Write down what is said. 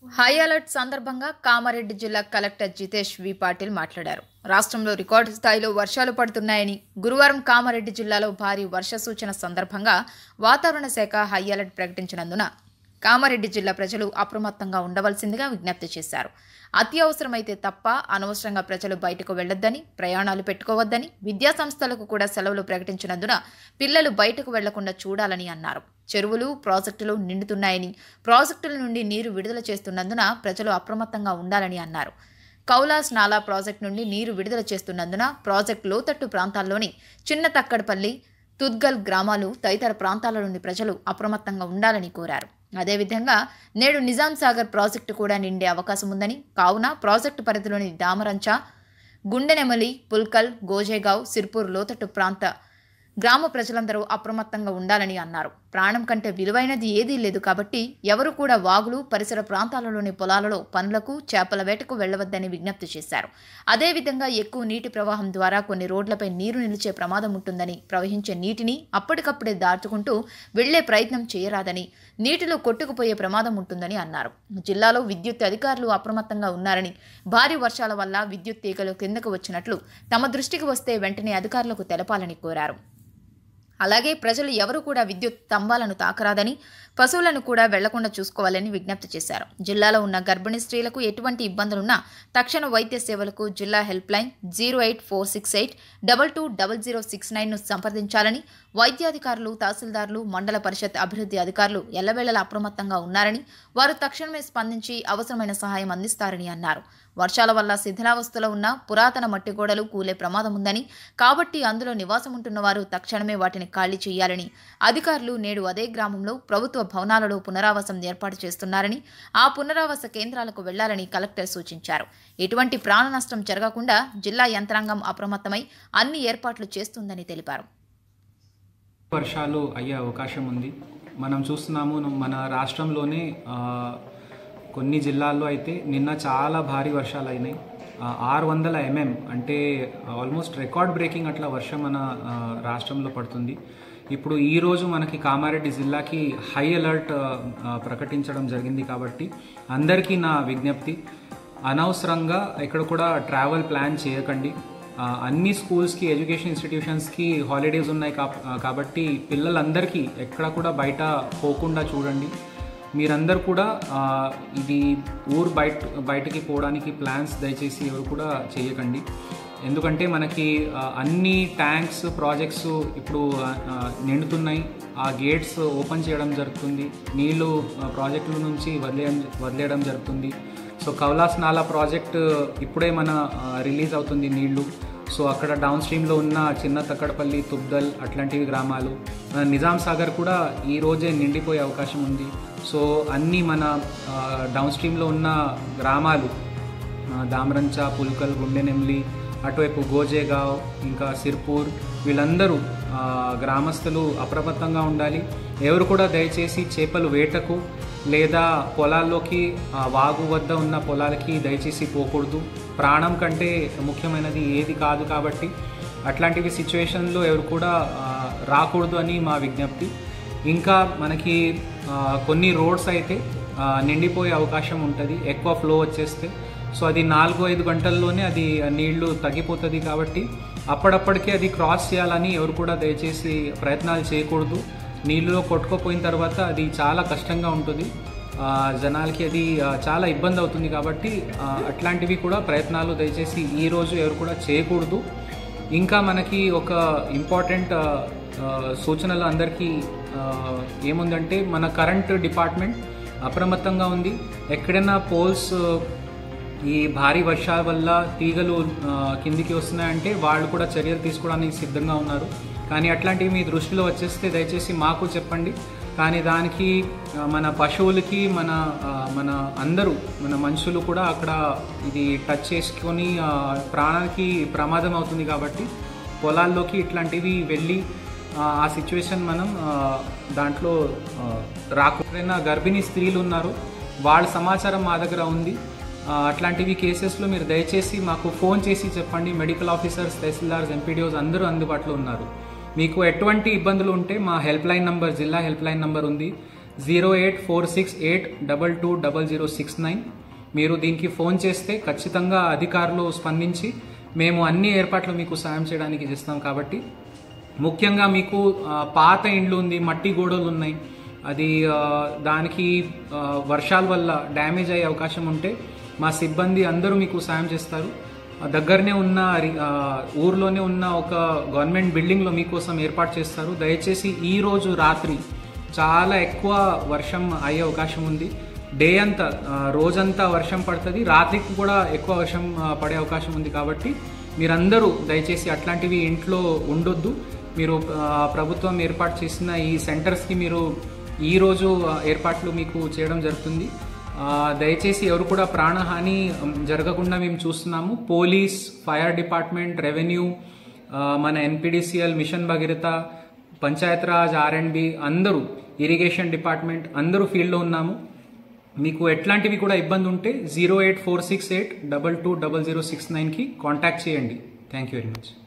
high alert సందర్భంగా కామారెడ్డి జిల్లా collector Jitesh వి పాటిల్ మాట్లాడారు రాష్ట్రంలో రికార్డు స్థాయిలో వర్షాలు పడుతున్నాయని గురువారం కామారెడ్డి జిల్లాలో భారీ వర్ష సూచన సందర్భంగా వాతావరణ శాఖ హై అలర్ట్ ప్రకటించినందున కామారెడ్డి జిల్లా ప్రజలు అప్రమత్తంగా ఉండవలసిందిగా విజ్ఞప్తి చేశారు అత్యవసరమైతే తప్ప అనవసరంగా ప్రజలు బయటకు వెళ్లొద్దని ప్రయాణాలు పెట్టుకోవద్దని విద్యా సంస్థలకు కూడా సెలవులు ప్రకటించినందున పిల్లలు బయటకు వెళ్లకుండా చూడాలని అన్నారు చెరువులు ప్రాజెక్టులు నిండుతున్నాయని ప్రాజెక్టుల నుండి నీరు విడుదల చేస్తున్నందున ప్రజలు అప్రమత్తంగా ఉండాలని అన్నారు కౌలాస్ నాలా ప్రాజెక్టు నుండి నీరు విడుదల చేస్తున్నందున ప్రాజెక్టు లోతట్టు ప్రాంతాల్లోని చిన్న తక్కడపల్లి తుద్గల్ గ్రామాలు తదితర ప్రాంతాల నుండి ప్రజలు అప్రమత్తంగా ఉండాలని కోరారు అదేవిధంగా నేడు నిజాం సాగర్ ప్రాజెక్టు కూడా నిండే అవకాశం ఉందని కావున ప్రాజెక్టు పరిధిలోని దామరంచ గుండెనెమలి పుల్కల్ గోజేగావ్ సిర్పూర్ లోతట్టు ప్రాంత గ్రామ ప్రజలందరూ అప్రమత్తంగా ఉండాలని అన్నారు ప్రాణం కంటే విలువైనది ఏదీ లేదు కాబట్టి ఎవరు కూడా వాగులు పరిసర ప్రాంతాలలోని పొలాలలో పనులకు చేపల వేటకు వెళ్లవద్దని విజ్ఞప్తి చేశారు అదేవిధంగా ఎక్కువ నీటి ప్రవాహం ద్వారా కొన్ని రోడ్లపై నీరు నిలిచే ప్రమాదం ఉంటుందని ప్రవహించే నీటిని అప్పటికప్పుడే దాటుకుంటూ వెళ్లే ప్రయత్నం చేయరాదని నీటిలో కొట్టుకుపోయే ప్రమాదం ఉంటుందని అన్నారు జిల్లాలో విద్యుత్ అధికారులు అప్రమత్తంగా ఉన్నారని భారీ వర్షాల వల్ల విద్యుత్ తీగలు కిందకు వచ్చినట్లు తమ దృష్టికి వస్తే వెంటనే అధికారులకు తెలపాలని కోరారు అలాగే ప్రజలు ఎవరు కూడా విద్యుత్ స్తంభాలను తాకరాదని పశువులను కూడా వెళ్లకుండా చూసుకోవాలని విజ్ఞప్తి చేశారు జిల్లాలో ఉన్న గర్భిణీ స్త్రీలకు ఎటువంటి ఇబ్బందులున్నా తక్షణ వైద్య సేవలకు జిల్లా helpline zero eight four six eight double two double zero six నైన్ను సంప్రదించాలని వైద్యాధికారులు తహసీల్దార్లు మండల పరిషత్ అభివృద్ధి అధికారులు ఎల్లవేళలా అప్రమత్తంగా ఉన్నారని వారు తక్షణమే స్పందించి అవసరమైన సహాయం అందిస్తారని అన్నారు వర్షాల వల్ల శిథిలావస్థలో ఉన్న పురాతన మట్టి గోడలు కూలే ప్రమాదం ఉందని కాబట్టి అందులో నివాసం ఉంటున్న వారు తక్షణమే వాటిని ఖాళీ చేయాలని అధికారులు నేడు అదే గ్రామంలో ప్రభుత్వ భవనాలలో పునరావాసం ఏర్పాటు చేస్తున్నారని ఆ పునరావాస కేంద్రాలకు వెళ్లాలని కలెక్టర్ సూచించారు ఎటువంటి ప్రాణ నష్టం జరగకుండా జిల్లా యంత్రాంగం అప్రమత్తమై అన్ని ఏర్పాట్లు చేస్తుందని తెలిపారు వర్షాలు అయ్యే అవకాశం ఉంది మనం చూస్తున్నాము మన రాష్ట్రంలోనే ఆ, కొన్ని జిల్లాల్లో అయితే నిన్న చాలా భారీ వర్షాలు అయినాయి ఆరు వందల ఎంఎం అంటే ఆల్మోస్ట్ రికార్డ్ బ్రేకింగ్ అట్లా వర్షం మన ఆ, రాష్ట్రంలో పడుతుంది ఇప్పుడు ఈ రోజు మనకి కామారెడ్డి జిల్లాకి హై అలర్ట్ ఆ, ప్రకటించడం జరిగింది కాబట్టి అందరికీ నా విజ్ఞప్తి అనవసరంగా ఇక్కడ కూడా ట్రావెల్ ప్లాన్ చేయకండి ఆ, అన్ని స్కూల్స్కి ఎడ్యుకేషన్ ఇన్స్టిట్యూషన్స్కి హాలిడేస్ ఉన్నాయి కాబ- ఆ, కాబట్టి పిల్లలందరికీ ఎక్కడ కూడా బయట పోకుండా చూడండి మీరందరూ కూడా ఆ, ఇది ఊరు బయట బయటకి పోవడానికి ప్లాన్స్ దయచేసి ఎవరు కూడా చేయకండి ఎందుకంటే మనకి ఆ, అన్ని ట్యాంక్స్ ప్రాజెక్ట్స్ ఇప్పుడు ఆ, ఆ, నిండుతున్నాయి ఆ గేట్స్ ఓపెన్ చేయడం జరుగుతుంది నీళ్లు ఆ, ప్రాజెక్టుల నుంచి వదిలేయడం వదిలేయడం జరుగుతుంది సో కౌలాస్ నాలా ప్రాజెక్ట్ ఇప్పుడే మన ఆ, రిలీజ్ అవుతుంది నీళ్లు సో అక్కడ డౌన్ స్ట్రీమ్లో ఉన్న చిన్న తక్కడపల్లి తుబ్దల్ అట్లాంటివి గ్రామాలు మన నిజాం సాగర్ కూడా ఈ రోజే నిండిపోయే అవకాశం ఉంది సో అన్ని మన ఆ, డౌన్ స్ట్రీమ్లో ఉన్న గ్రామాలు ఆ, దామరంచ పుల్కల్ గుండెనెమ్లి అటువైపు గోజేగావ్ ఇంకా సిర్పూర్ వీళ్ళందరూ ఆ, గ్రామస్తులు అప్రమత్తంగా ఉండాలి ఎవరు కూడా దయచేసి చేపలు వేటకు లేదా పొలాల్లోకి ఆ, వాగు వద్ద ఉన్న పొలాలకి దయచేసి పోకూడదు ప్రాణం కంటే ముఖ్యమైనది ఏది కాదు కాబట్టి అట్లాంటివి సిచ్యువేషన్లో ఎవరు కూడా ఆ, రాకూడదు అని మా విజ్ఞప్తి ఇంకా మనకి ఆ, కొన్ని రోడ్స్ అయితే ఆ, నిండిపోయే అవకాశం ఉంటుంది ఎక్కువ ఫ్లో వచ్చేస్తే సో అది నాలుగు ఐదు గంటల్లోనే అది నీళ్లు తగ్గిపోతుంది కాబట్టి అప్పుడప్పటికే అది క్రాస్ చేయాలని ఎవరు కూడా దయచేసి ప్రయత్నాలు చేయకూడదు నీళ్ళలో కొట్టుకుపోయిన తర్వాత అది చాలా కష్టంగా ఉంటుంది ఆ, జనాలకి అది ఆ, చాలా ఇబ్బంది అవుతుంది కాబట్టి ఆ, అట్లాంటివి కూడా ప్రయత్నాలు దయచేసి ఈ రోజు ఎవరు కూడా చేయకూడదు ఇంకా మనకి ఒక ఇంపార్టెంట్ ఆ, ఆ, సూచనలు అందరికీ ఆ, ఏముందంటే మన కరెంట్ డిపార్ట్మెంట్ అప్రమత్తంగా ఉంది ఎక్కడైనా పోల్స్ ఈ భారీ వర్షాల వల్ల తీగలు ఆ, కిందికి వస్తున్నాయంటే వాళ్ళు కూడా చర్యలు తీసుకోవడానికి సిద్ధంగా ఉన్నారు కానీ అట్లాంటివి మీ దృష్టిలో వచ్చేస్తే దయచేసి మాకు చెప్పండి కానీ దానికి ఆ, మన పశువులకి మన ఆ, మన అందరూ మన మనుషులు కూడా అక్కడ ఇది టచ్ చేసుకొని ఆ, ప్రాణానికి ప్రమాదం అవుతుంది కాబట్టి పొలాల్లోకి ఇట్లాంటివి వెళ్ళి ఆ, ఆ సిచ్యువేషన్ మనం ఆ, దాంట్లో ఆ, రాకపోయినా గర్భిణీ స్త్రీలు ఉన్నారు వాళ్ళ సమాచారం మా దగ్గర ఉంది ఆ, అట్లాంటివి కేసెస్లో మీరు దయచేసి మాకు ఫోన్ చేసి చెప్పండి మెడికల్ ఆఫీసర్స్ తహసీల్దార్స్ ఎంపీడీఓస్ అందరూ అందుబాటులో ఉన్నారు మీకు ఎటువంటి ఇబ్బందులు ఉంటే మా హెల్ప్ లైన్ నంబర్ జిల్లా హెల్ప్ లైన్ నంబర్ ఉంది zero eight four six eight double two double zero six nine మీరు దీనికి ఫోన్ చేస్తే ఖచ్చితంగా అధికారులు స్పందించి మేము అన్ని ఏర్పాట్లు మీకు సాయం చేయడానికి చేస్తాం కాబట్టి ముఖ్యంగా మీకు ఆ, పాత ఇండ్లు ఉంది మట్టి గోడలు ఉన్నాయి అది ఆ, దానికి ఆ, వర్షాల వల్ల డ్యామేజ్ అయ్యే అవకాశం ఉంటే మా సిబ్బంది అందరూ మీకు సాయం చేస్తారు ఆ, దగ్గరనే ఉన్న రి- ఆ, ఊర్లోనే ఉన్న ఒక గవర్నమెంట్ బిల్డింగ్లో మీకోసం ఏర్పాటు చేస్తారు దయచేసి ఈ రోజు రాత్రి చాలా ఎక్కువ వర్షం అయ్యే అవకాశం ఉంది డే అంతా ఆ, రోజంతా వర్షం పడుతుంది రాత్రికి కూడా ఎక్కువ వర్షం ఆ, పడే అవకాశం ఉంది కాబట్టి మీరందరూ దయచేసి అట్లాంటివి ఇంట్లో ఉండొద్దు మీరు ఆ, ప్రభుత్వం ఏర్పాటు చేసిన ఈ సెంటర్స్కి మీరు ఈ రోజు ఆ, ఏర్పాట్లు మీకు చేయడం జరుగుతుంది ఆ, దయచేసి ఎవరు కూడా ప్రాణహాని ఉమ్, జరగకుండా మేము చూస్తున్నాము పోలీస్ ఫైర్ డిపార్ట్మెంట్ రెవెన్యూ ఆ, మన NPDCL mission Bhagiratha panchayat raj R and B అందరూ ఇరిగేషన్ డిపార్ట్మెంట్ అందరూ ఫీల్డ్లో ఉన్నాము మీకు ఎట్లాంటివి కూడా ఇబ్బంది ఉంటే zero eight four six eight double two double zero six నైన్కి కాంటాక్ట్ చేయండి థ్యాంక్ యూ వెరీ మచ్